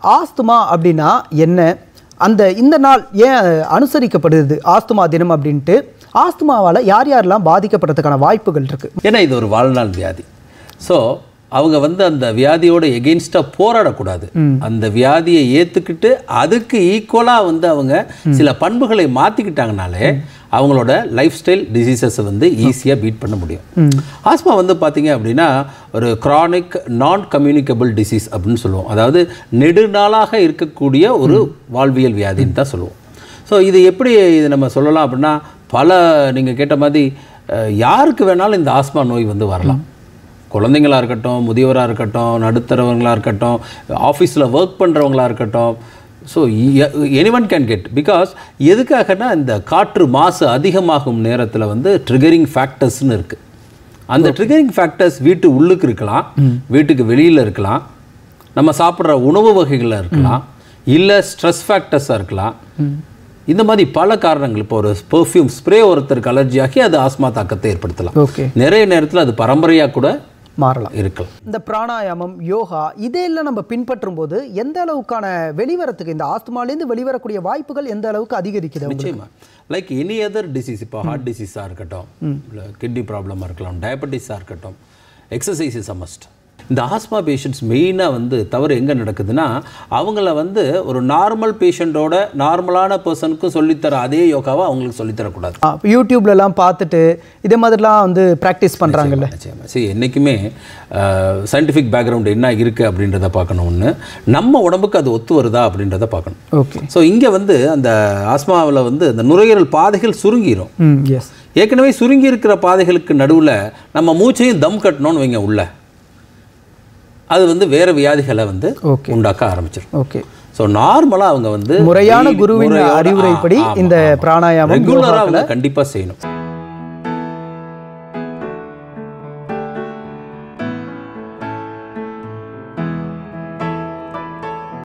Asthma அப்படின்னா என்ன அந்த இந்த நாள் ஏன் அனுசரிக்கப்படுது ஆஸ்துமா தினம் அப்படின்ட்டு ஆஸ்துமாவால் யார் யாரெல்லாம் பாதிக்கப்படுறதுக்கான வாய்ப்புகள் இருக்கு ஏன்னா இது ஒரு வாழ்நாள் வியாதி ஸோ அவங்க வந்து அந்த வியாதியோட எகெயின்ஸ்டாக போராடக்கூடாது அந்த வியாதியை ஏற்றுக்கிட்டு அதுக்கு ஈக்குவலாக வந்து அவங்க சில பண்புகளை மாற்றிக்கிட்டாங்கனாலே அவங்களோட லைஃப் ஸ்டைல் டிசீசஸை வந்து ஈஸியாக பீட் பண்ண முடியும் ஆஸ்மா வந்து பார்த்தீங்க அப்படின்னா ஒரு chronic நான் கம்யூனிகபிள் டிசீஸ் அப்படின்னு சொல்லுவோம் அதாவது நெடுநாளாக இருக்கக்கூடிய ஒரு வாழ்வியல் வியாதின்னு தான் சொல்லுவோம் ஸோ இது எப்படி இது நம்ம சொல்லலாம் அப்படின்னா பல நீங்கள் கேட்ட மாதிரி அஹ், யாருக்கு வேணாலும் இந்த ஆஸ்மா நோய் வந்து வரலாம் குழந்தைங்களா இருக்கட்டும் முதியவராக இருக்கட்டும் நடுத்தரவங்களா இருக்கட்டும் ஆஃபீஸில் ஒர்க் பண்ணுறவங்களா இருக்கட்டும் so anyone can get because எதுக்காகனா இந்த காற்று மாசு அதிகமாகும் நேரத்தில் வந்து ட்ரிகரிங் ஃபேக்டர்ஸ்னு இருக்குது அந்த ட்ரிகரிங் ஃபேக்டர்ஸ் வீட்டு உள்ளுக்கு இருக்கலாம் வீட்டுக்கு வெளியில் இருக்கலாம் நம்ம சாப்பிட்ற உணவு வகைகளில் இருக்கலாம் இல்லை ஸ்ட்ரெஸ் ஃபேக்டர்ஸாக இருக்கலாம் இந்த மாதிரி பல காரணங்கள் இப்போ ஒரு பெர்ஃப்யூம் ஸ்ப்ரே ஒருத்தருக்கு அலர்ஜி ஆகி அது ஆஸ்மா தாக்கத்தை ஏற்படுத்தலாம் ஓகே நிறைய நேரத்தில் அது பரம்பரையாக கூட மாறலாம் இருக்கலாம் இந்த பிராணாயாமம் யோகா இதெல்லாம் நம்ம பின்பற்றும் போது எந்த அளவுக்கான வெளிவரத்துக்கு இந்த ஆஸ்துமாலேருந்து வெளிவரக்கூடிய வாய்ப்புகள் எந்த அளவுக்கு அதிகரிக்குது உங்களுக்கு? நிச்சயமா லைக் எனி அதர் டிசீஸ் இப்போ ஹார்ட் டிசீஸாக இருக்கட்டும் இல்லை கிட்னி ப்ராப்ளமாக இருக்கலாம் டயபெட்டிஸாக இருக்கட்டும் எக்ஸசைஸ் இஸ் அ மஸ்ட் இந்த ஆஸ்மா பேஷண்ட்ஸ் மெயினாக வந்து தவறு எங்கே நடக்குதுன்னா அவங்கள வந்து ஒரு நார்மல் பேஷண்ட்டோட நார்மலான பர்சனுக்கும் சொல்லித்தர அதே யோகாவை அவங்களுக்கு சொல்லித்தரக்கூடாது ஆ, இப்ப யூடியூப்லலாம் பார்த்துட்டு இதே மாதிரிலாம் வந்து ப்ராக்டிஸ் பண்ணுறாங்கல்ல நிச்சயமா சரி என்றைக்குமே சயின்டிஃபிக் பேக்ரவுண்ட் என்ன இருக்குது அப்படின்றத பார்க்கணும் ஒன்று நம்ம உடம்புக்கு அது ஒத்து வருதா அப்படின்றத பார்க்கணும் ஓகே ஸோ இங்கே வந்து அந்த ஆஸ்மாவில் வந்து அந்த நுரையீரல் பாதைகள் சுருங்கிரும் ம் எஸ் ஏற்கனவே சுருங்கி இருக்கிற பாதைகளுக்கு நடுவில் நம்ம மூச்சையும் தம் கட்டணும்னு வைங்க உள்ள அது வந்து வேற வியாதிகளை வந்து Okay. உண்டாக்க ஆரம்பிச்சிடும் ஓகே ஸோ நார்மலாக அவங்க வந்து முறையான குருவின் அறிவுரைப்படி இந்த பிராணாயாமம், ரெகுலராக அவங்க கண்டிப்பாக செய்யணும்